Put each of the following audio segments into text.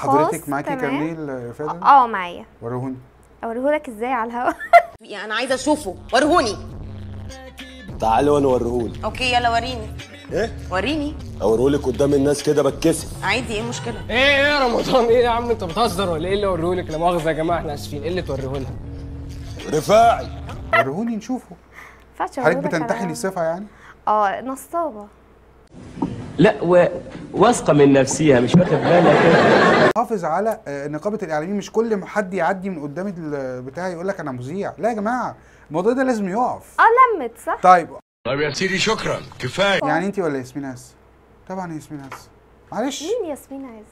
حضرتك معاكي تمام. كارنيه الفدا اه معايا وريهوني اوريهولك ازاي على الهوا يعني انا عايزه اشوفه ورهوني تعالي وانا اوريهولك اوكي يلا وريني ايه وريني اوريهولك قدام الناس كده بتكسف عادي ايه المشكله ايه ايه يا رمضان ايه يا عم انت بتهزر ولا ايه اللي اوريهولك لا مؤاخذه يا جماعه احنا اسفين ايه اللي توريهولها رفاعي وريهوني نشوفه ينفعش حضرتك أوريهولك على بتنتحلي الهوا. صفه يعني اه نصابه لا و... واثقه من نفسها مش واخد بالك حافظ على آه، نقابه الاعلاميين مش كل ما حد يعدي من قدام البتاع يقول لك انا مذيع لا يا جماعه الموضوع ده لازم يقف اه لمت صح طيب طيب يا سيدي شكرا كفايه يعني انت ولا ياسمين هس طبعا ياسمين هس معلش مين ياسمين عايز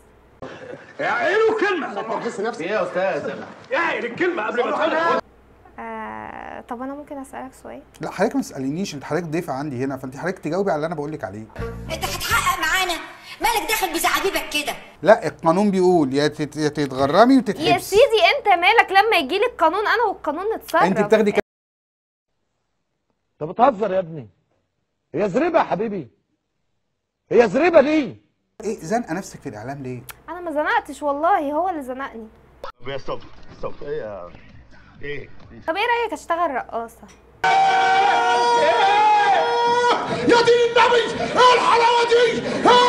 آه طب انا ممكن اسالك سؤال لا حضرتك ما تسالينيش انت حضرتك ضيفه عندي هنا فانت حضرتك تجاوبي على اللي انا بقول لك عليه انت هتحقق معانا مالك داخل بزعابيبك كده لا القانون بيقول يا تت- يا تتغرمي يا وتتحبسي سيدي انت مالك لما يجي لي القانون انا والقانون نتصرف انت بتاخدي كام انت بتهزر يا ابني هي زريبه يا حبيبي هي زريبه دي ايه زنقه نفسك في الاعلام ليه انا ما زنقتش والله هو اللي زنقني يا ستوب ستوب ايه يا ايه طب ايه رايك اشتغل رقاصه يا دين النبي ايه الحلاوه دي ايه